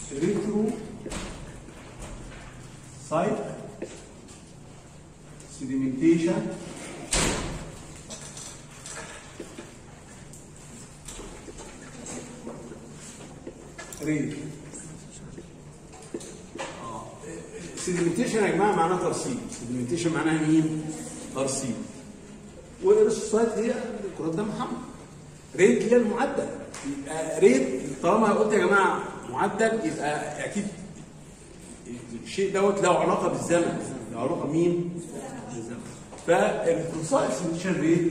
ريترو سايت سيديمنتيشن ريت سيديمنتيشن يا جماعه معناها ترسيب سيديمنتيشن معناها مين ترسيب والريسوسايت هي كرات دم حمراء ريت هي المعدل يبقى ريت طالما قلت يا جماعه معدل يبقى اكيد الشيء دوت له علاقه بالزمن له علاقه مين؟ بالزمن فالفلوسايت سيديمنتيشن ريت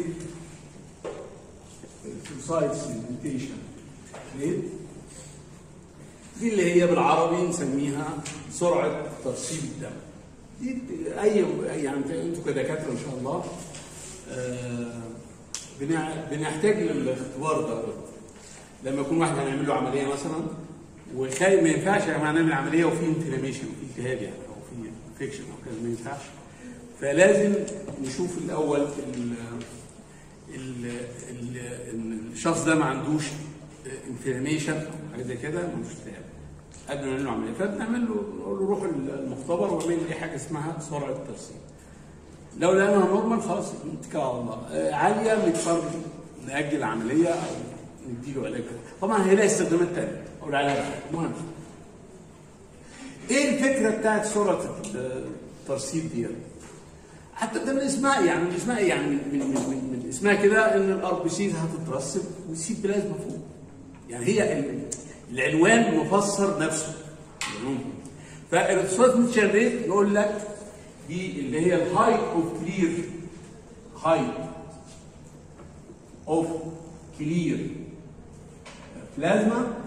الفلوسايت سيديمنتيشن ريت دي اللي هي بالعربي نسميها سرعه ترسيب الدم دي اي يعني انتوا كدكاتره ان شاء الله آه، بنع- بنحتاج للاختبار ده لما يكون واحد هنعمل له عمليه مثلا وخايف ما ينفعش يا جماعه نعمل عمليه وفي انفلاميشن وفي التهاب يعني او في انفكشن او كده ما ينفعش فلازم نشوف الاول ال ال ال الشخص ده ما عندوش انفلاميشن او حاجه زي كده ملوش التهاب قبل ما نعمل له عمليه فبنعمل له نقول له روح المختبر واعمل لي حاجه اسمها سرعه ترسيب لو لقيناها نورمال خلاص نتكل على الله آه، عاليه نضطر ناجل العمليه او نديله علاج طبعا هي لها استخدامات ثانيه اقول عليها بعد. المهم ايه الفكره بتاعت سرعه الترسيب دي؟ حتى ده من اسمها يعني من اسمها يعني من, من, من, من, من اسمها كده ان الار بي سيز هتترسب ويسيب بلازما فوق يعني هي ال- العنوان مفسر نفسه فالاتصالات ميتشن ريت يقول لك دي اللي هي الهاي اوف كلير هاي اوف كلير بلازما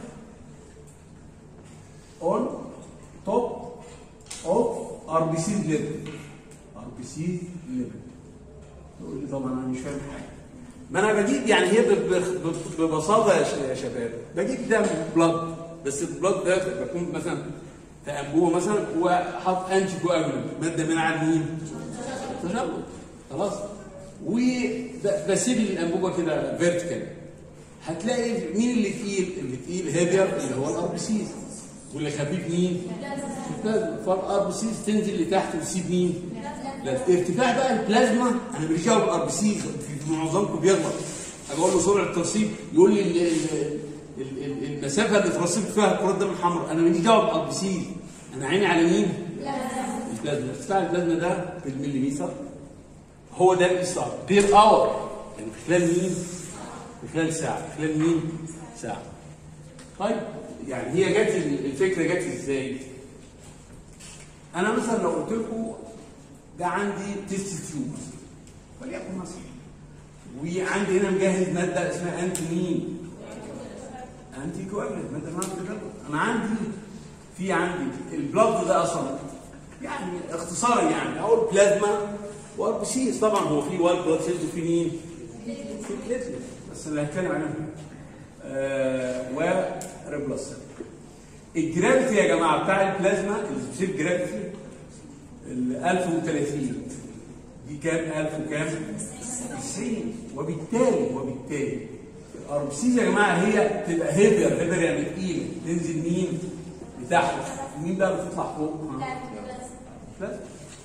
اون توب اوف ار بي سي ليفل ار بي سي ليفل تقول لي طبعا انا مش فاهم حاجه ما انا بجيب يعني هي ب- ب- ببساطه يا ش- يا شباب بجيب دم بلاد بس البلاد ده بكون مثلا في انبوبه مثلا وحاط انتي كواجولانت ماده منع مين؟ تجلط خلاص وبسيب الانبوبه كده فيرتيكال هتلاقي مين اللي تقيل؟ اللي تقيل هيفير اللي هو الار بي سيز واللي خفيف مين؟ البلازما فالار بي سيز تنزل لتحت وتسيب مين؟ لا، ارتفاع بقى البلازما انا ماليش دعوه بالار بي سيز في معظمكم بيغلط اجي اقول له سرعه الترسيب يقول لي ال- ال- ال- ال- المسافه اللي اترسبت فيها كرات الدم الحمراء انا ماليش دعوه بالار بي سيز انا عيني على مين؟ البلازما ارتفاع البلازما ده بالمليمتر هو ده الاصابه بير اور يعني في خلال مين؟ في خلال ساعه في خلال مين؟ ساعه طيب يعني هي جت الفكره جت ازاي؟ انا مثلا لو قلت لكم ده عندي تيست تيوب وليكن مثلا وعندي هنا مجهز ماده اسمها انتي مين؟ انتي كواجلنت ماده اسمها انتي انا عندي في عندي البلاد ده اصلا يعني اختصارا يعني اقول بلازما وار بي سيز طبعا هو في وايت بلاد سيلز وفي مين؟ في بليتلت بس اللي هتكلم عليهم آه وريبلس الجرافيتي يا جماعه بتاع البلازما السبيسيفيك جرافيتي ال 1030 دي كام 1000 وكام 90 وبالتالي وبالتالي الار بي سيز يا جماعه هي تبقى هيفير هيفير يعني تقيله تنزل مين لتحت مين بقى اللي بتطلع فوق ها؟ بلازما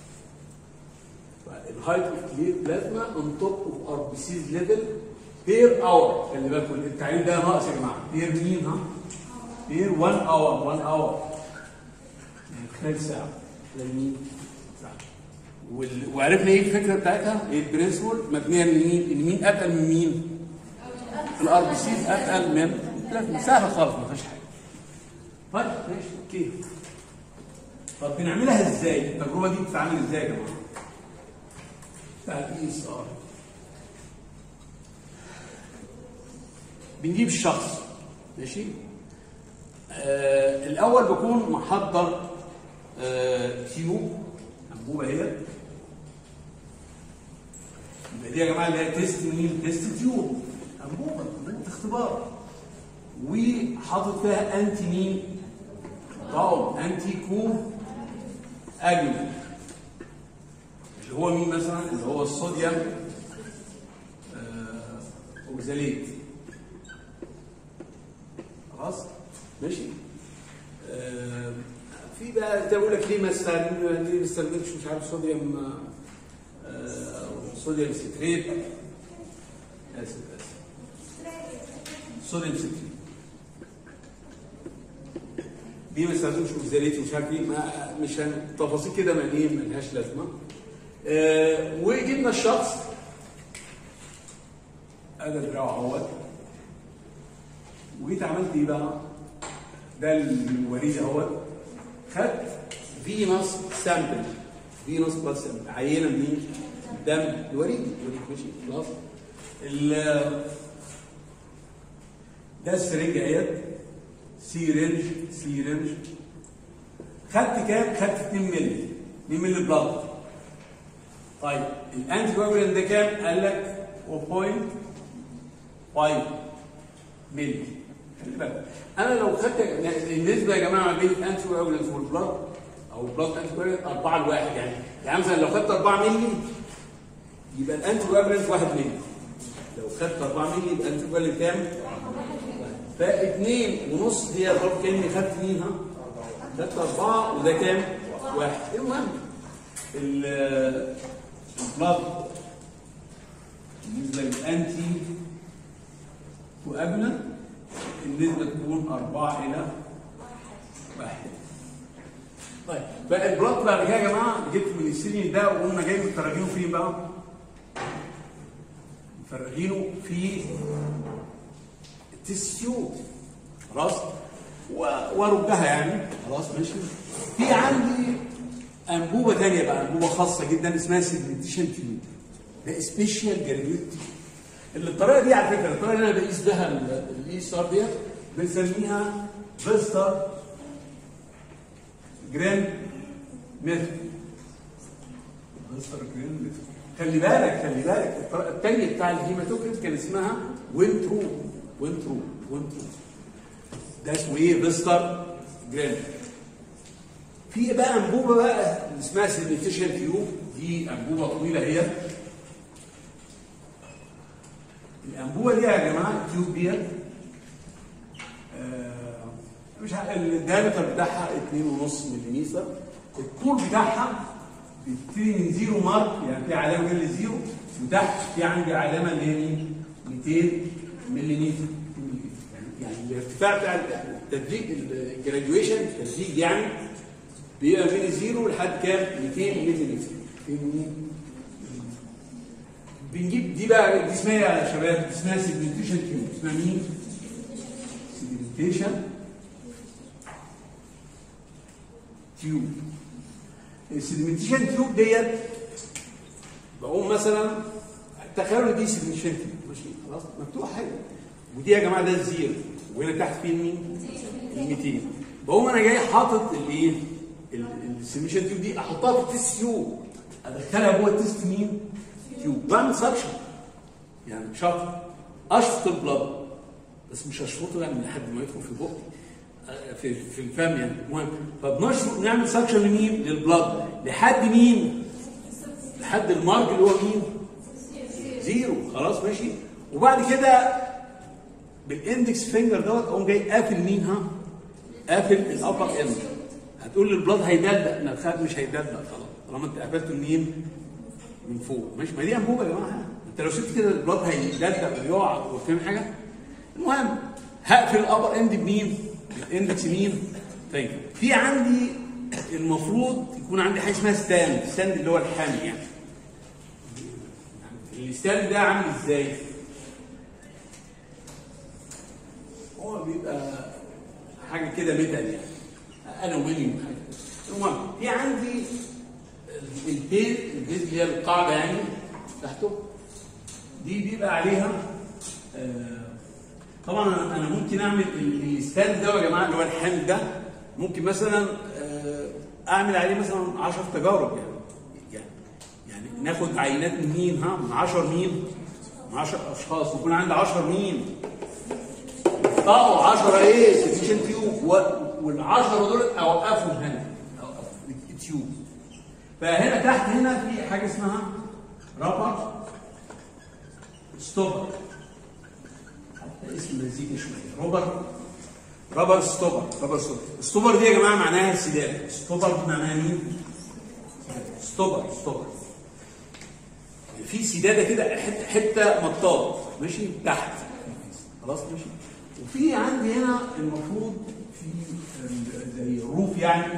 الهايت اوف كلير بلازما اون توب اوف ار بي سيز ليفل بير اور خلي بالكم التعليم ده ناقص يا جماعه بير مين ها؟ بير 1 اور 1 اور يعني خلال ساعه خلال مين؟ ساعه وال... وعرفنا ايه الفكره بتاعتها؟ ايه البرنسبل مبنيه لمين؟ ان مين اتقل من مين؟ الار بي سيز اتقل من البلازما سهله خالص ما فيهاش حاجه طيب ماشي اوكي طب بنعملها ازاي؟ التجربه دي بتتعمل ازاي يا جماعه؟ بتاع الاي اس ار بنجيب الشخص ماشي آه الاول بكون محضر آه تيوب انبوبه اهي يبقى دي يا جماعه اللي هي تيست مين؟ تيست تيوب انبوبه انبوبه اختبار وحاطط فيها انتي مين؟ طاقم انتي كو اجمل اللي هو مين مثلا؟ اللي هو الصوديوم آه اوكزاليت خلاص؟ ماشي؟ آه في بقى انت بقول لك ليه ما استخدم- ليه ما استخدمتش مش عارف صوديوم آه، صوديوم ستريت اسف اسف صوديوم ستريت دي ما استخدمش اوكزاليتي ومش عارف ايه ما- مش هن- تفاصيل كده ما ايه ملهاش لازمه آه، وجبنا الشخص ادي الدراع اهوت وجيت عملت ايه بقى؟ ده الوريد اهوت خدت فينوس سامبل فينوس بلس سامبل عينه منين؟ دم الوريد الوريد ماشي خلاص ال- ده السرنج اهيت سيرنج سيرنج خدت كام؟ خدت 2 مللي 2 مللي بلاد طيب الانتي كواجولانت ده كام؟ قال لك 0.5 مللي خلي بالك انا لو خدت النسبه يا جماعه ما بين الانتي كواجولانت والبلاد او البلاد انتي كواجولانت 4 لواحد يعني يعني مثلا لو خدت 4 مللي يبقى الانتي كواجولانت 1 مللي لو خدت 4 مللي يبقى الانتي كواجولانت كام؟ فاثنين ونص هي برضه كاني خدت مين ها؟ خدت أربعة وده كام؟ واحد المهم ال- البلاد بالنسبة للأنتي كواجولانت النسبة تكون أربعة إلى واحد طيب بقى البلاد بعد كده يا جماعة جبت من السيلين ده وقلنا جاي مفرغينه فين بقى؟ مفرغينه في التسيوت خلاص و- وارجها يعني خلاص ماشي في عندي انبوبه ثانيه بقى انبوبه خاصه جدا اسمها سيجمنتيشن تيوب ده سبيشال جرانيوليت اللي الطريقه دي على فكره الطريقه اللي انا بقيس بها الاي ار ديت بنسميها فيستر جران ميثود فيستر جران ميثود خلي بالك خلي بالك الطريقه الثانيه بتاع الهيماتوكريت كان اسمها وينترو وينترو وينترو ده اسمه ايه فيستر جران في بقى انبوبه بقى اللي اسمها سيجمنتيشن تيوب دي انبوبه طويله هي الانبوبه دي يا جماعه التيوب ديت آه، مش ع- الدايمتر بتاعها 2.5 ملم الطول بتاعها بيبتدي من زيرو مارك يعني في علامه جنب الزيرو وتحت في عندي علامه اللي هي مين؟ 200 ملم يعني الارتفاع بتاع التدريج الجراديويشن التدريج يعني بيبقى من الزيرو لحد كام؟ 200 ملم بنجيب دي بقى دي اسمها إيه يا شباب دي اسمها سيجمنتيشن تيوب اسمها مين؟ سيجمنتيشن تيوب السيجمنتيشن تيوب ديت بقوم مثلا تخيلوا دي سيجمنتيشن تيوب ماشي خلاص مفتوح حاجه ودي يا جماعه ده الزيرو وهنا تحت فين مين؟ ال 200 بقوم انا جاي حاطط الايه؟ السيجمنتيشن تيوب دي احطها في التست تيوب ادخلها جوه التست مين؟ تيوب بعمل سكشن يعني شفط اشفط البلد بس مش اشفطه يعني لحد ما يدخل في بقي آه، في في الفم يعني المهم فبنشفط نعمل سكشن لمين؟ للبلد لحد مين؟ لحد المارج اللي هو مين؟ زيرو خلاص ماشي وبعد كده بالاندكس فينجر دوت اقوم جاي قافل مين ها؟ قافل الابر اند هتقول لي البلاد هيدلدق ما تخاف مش هيدلدق خلاص طالما انت قفلته منين؟ من فوق ماشي ما دي انبوبه يا جماعه انت لو سبت كده البلاد هيدلدق ويقع وفاهم حاجه؟ المهم هقفل الابر اند بمين؟ بالاندكس مين؟ طيب في عندي المفروض يكون عندي حاجه اسمها ستاند، ستاند اللي هو الحامي يعني. الستاند ده عامل ازاي؟ هو بيبقى حاجه كده ميتال يعني الومنيوم حاجه المهم في عندي البيز البيز اللي هي القاعده يعني تحته دي بيبقى عليها آه، طبعا أنا- انا ممكن اعمل ال- الستاند ده يا جماعه اللي هو الحامل ده ممكن مثلا آه، اعمل عليه مثلا 10 تجارب يعني يعني يعني ناخد عينات من مين ها من 10 مين من 10 اشخاص يكون عندي 10 مين اه 10 ايه سيتيشن تيوب وال10 دول اوقفهم هنا اوقفهم التيوب فهنا تحت هنا في حاجه اسمها رابر ستوبر حتى اسم مزيكا شويه روبر رابر ستوبر رابر ستوبر ستوبر دي يا جماعه معناها سداد ستوبر دي معناها مين؟ ستوبر ستوبر في سداده كده حته حته مطاط ماشي تحت خلاص ماشي وفي عندي هنا المفروض في ال- زي روف يعني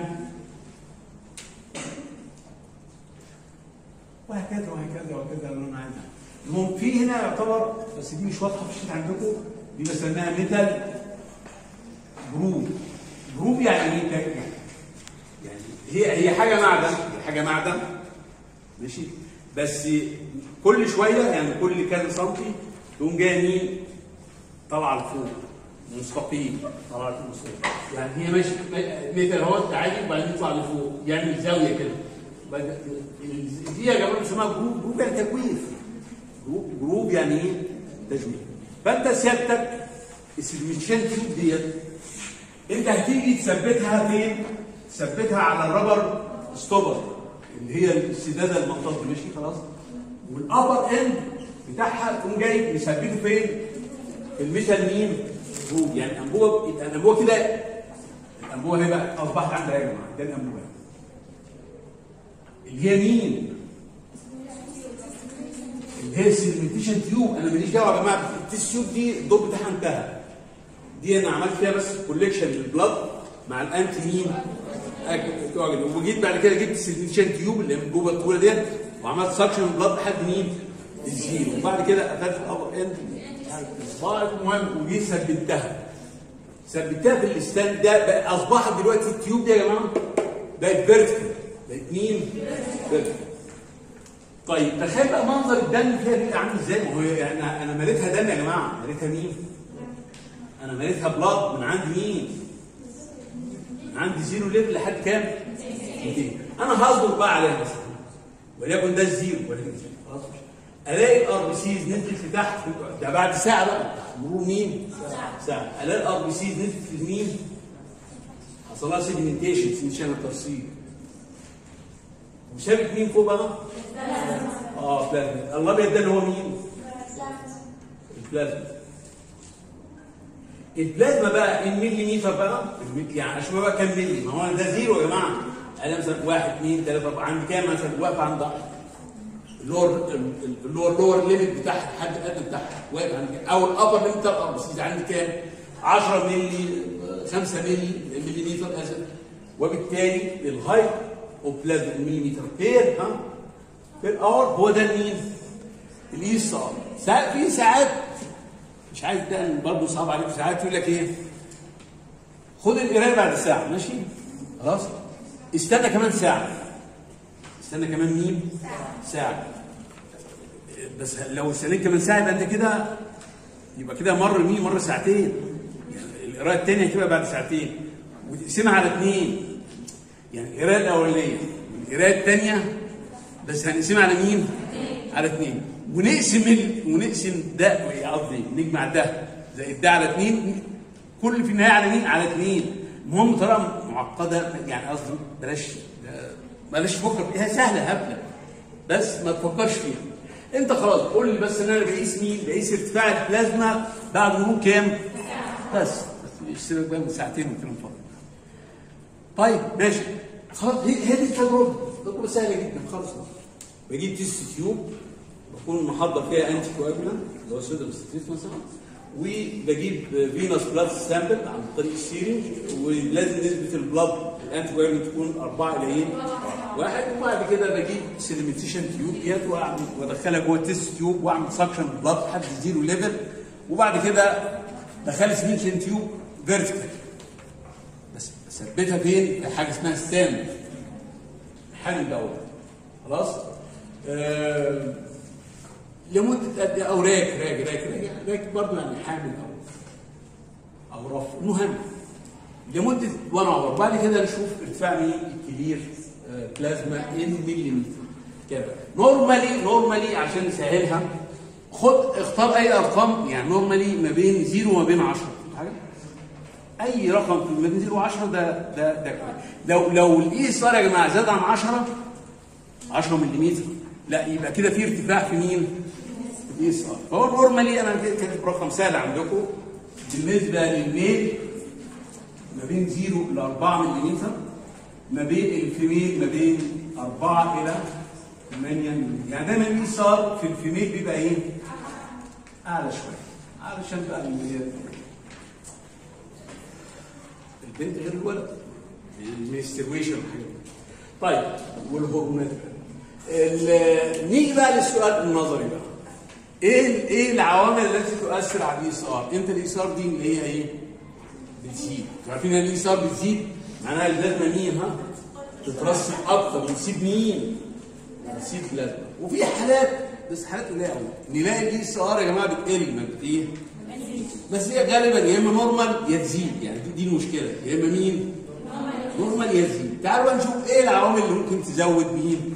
وهكذا وهكذا وهكذا لو انا عايز المهم في هنا يعتبر بس دي مش واضحه في الشيت عندكم دي بسميها ميتال جروب جروب يعني ايه ده؟ يعني هي هي حاجه معدن هي حاجه معدن ماشي بس كل شويه يعني كل كذا سنتي تقوم جايه مين طالعه لفوق مستقيم طالعه لفوق مستقيم يعني هي ماشي متر اهو عادي وبعدين يطلع لفوق يعمل زاويه كده وبعد- دي يا جماعه بيسموها جروب جروب يعني تجويف جروب جروب يعني ايه تجويف فانت سيادتك السيجمنتيشن تيوب ديت انت هتيجي تثبتها فين؟ تثبتها على الرابر ستوبر اللي هي السداده المطاط ماشي خلاص والابر اند بتاعها تقوم جاي مثبته فين؟ في الميتال مين؟ جروب يعني انبوبه يبقى الانبوبه كده الانبوبه هي بقى اصبحت عندها يا جماعه ده الانبوبه اللي هي مين؟ اللي هي السيجمنتيشن تيوب انا ماليش دعوه يا جماعه التيست تيوب دي الدور بتاعها انتهى دي انا عملت فيها بس كوليكشن للبلاد مع الانتي مين أك- تعجب. وجيت بعد كده جبت السيجمنتيشن تيوب اللي من جوه الطوله ديت وعملت سكشن بلاد لحد مين الزيرو وبعد كده قفلت الابر اند صباعي المهم وجيت ثبتها ثبتها في الستاند ده بقى اصبحت دلوقتي التيوب دي يا جماعه بقت فيرتيكال بقت مين؟ فيرتيكال طيب تخيل بقى منظر الدم فيها بيبقى عامل ازاي؟ ما هو يعني انا أنا مليتها دم يا جماعه مليتها مين؟ انا مليتها بلاد من عند مين؟ من عند زيرو ليفل لحد كام؟ 200 انا هصبر بقى عليها مثلا وليكن ده الزيرو وليكن زيرو خلاص الاقي الار بي سيز نزلت لتحت ده بعد ساعه بقى مرور مين؟ ساعه الاقي الار بي سيز نزلت لمين؟ حصل لها سيجمنتيشن سيجمنتيشن الترسيب وسابت مين فوق بقى؟ اه بلازما الابيض ده اللي هو مين؟ البلازما البلازما بقى المليمتر بقى الملي- يعني اشوف بقى كام ملي ما هو ده زيرو يا جماعه انا مثلا واحد اثنين ثلاثه اربعه عند كام مثلا واقف عند اللور اللور اللور ليميت بتاعها الحد الادنى بتاعها واقف عند كام او الابر ليميت بتاع بس عند كام 10 ملي 5 ملي مليمتر اسف وبالتالي الهايت اوف بلازما المليمتر بير ها بير اور هو ده مين؟ الاي اس ار ساعات في ساعات مش عايز ده برضه صعب عليك ساعات يقول لك ايه خد القرايه بعد ساعه ماشي خلاص استنى كمان ساعه استنى كمان مين ساعه بس لو استنيت كمان ساعه يبقى انت كده يبقى كده مر مين مر ساعتين يعني القرايه الثانيه هتبقى بعد ساعتين وتقسمها على اثنين يعني القرايه الاولانيه والقرايه الثانيه بس هنقسمها على مين؟ على اثنين ونقسم ال... ونقسم ده قصدي نجمع ده زائد ده على اثنين كل في النهايه على مين؟ على اثنين المهم طريقه معقده يعني قصدي بلاش بلاش تفكر فيها سهله هبله بس ما تفكرش فيها انت خلاص قول لي بس ان انا بقيس مين؟ بقيس ارتفاع البلازما بعد مرور كام؟ بس بس اشترك بقى من ساعتين وكلام فاضي طيب ماشي خلاص هي هي دي التجربه تجربه سهله جدا خالص بجيب تيست تيوب بكون محضر فيها انتي كواجولانت اللي هو سودم ستريت مثلا وبجيب فينوس بلاد سامبل عن طريق السيرنج ولازم نسبه البلاد الانتي كواجولانت تكون 4 الى ايه؟ واحد وبعد كده بجيب سيدمنتيشن تيوب ديت واعمل وادخلها جوه التيست تيوب واعمل سكشن بلاد لحد زيرو ليفل وبعد كده دخلت سيدمنتيشن تيوب فيرتيكال بس بثبتها فين؟ في حاجه اسمها ستاند حامل دوت خلاص؟ آه لمده قد ايه؟ او راك راك راك راك راك برضه يعني حامل او او رفع المهم لمده 1 اور بعد كده نشوف ارتفاع مين الكبير آه بلازما ان مليمتر كده نورمالي نورمالي عشان نسهلها خد اختار اي ارقام يعني نورمالي ما بين 0 وما بين 10 حاجه اي رقم في ما بين 0 و10 ده ده ده كويس لو لو الاي اس ار يا جماعه زاد عن 10 10 ملم لا يبقى كده في ارتفاع في مين؟ في الاي اس ار فهو نورمالي انا كاتب رقم سهل عندكم بالنسبه للميل ما بين 0 الى 4 ملم ما بين الفيميل ما بين 4 الى 8 ملم يعني دايما الايثار في الفيميل بيبقى ايه؟ اعلى شويه علشان بقى اللي هي البنت غير الولد المنسترويشن والحاجات دي. طيب والهرمونات بقى ال- نيجي بقى للسؤال النظري بقى ايه ال- ايه العوامل التي تؤثر على الايثار؟ امتى الايثار دي اللي هي ايه؟ بتزيد عارفين ان الايثار بتزيد معناها البلازما مين ها؟ تترسب اكتر وتسيب مين؟ تسيب بلازما وفي حالات بس حالات قليله قوي نلاقي الايثار يا جماعه بتقل ما بت ايه؟ بس هي غالبا يا اما نورمال يا تزيد يعني دي- دي المشكله يا اما مين؟ نورمال يا تزيد تعالوا بقى نشوف ايه العوامل اللي ممكن تزود مين؟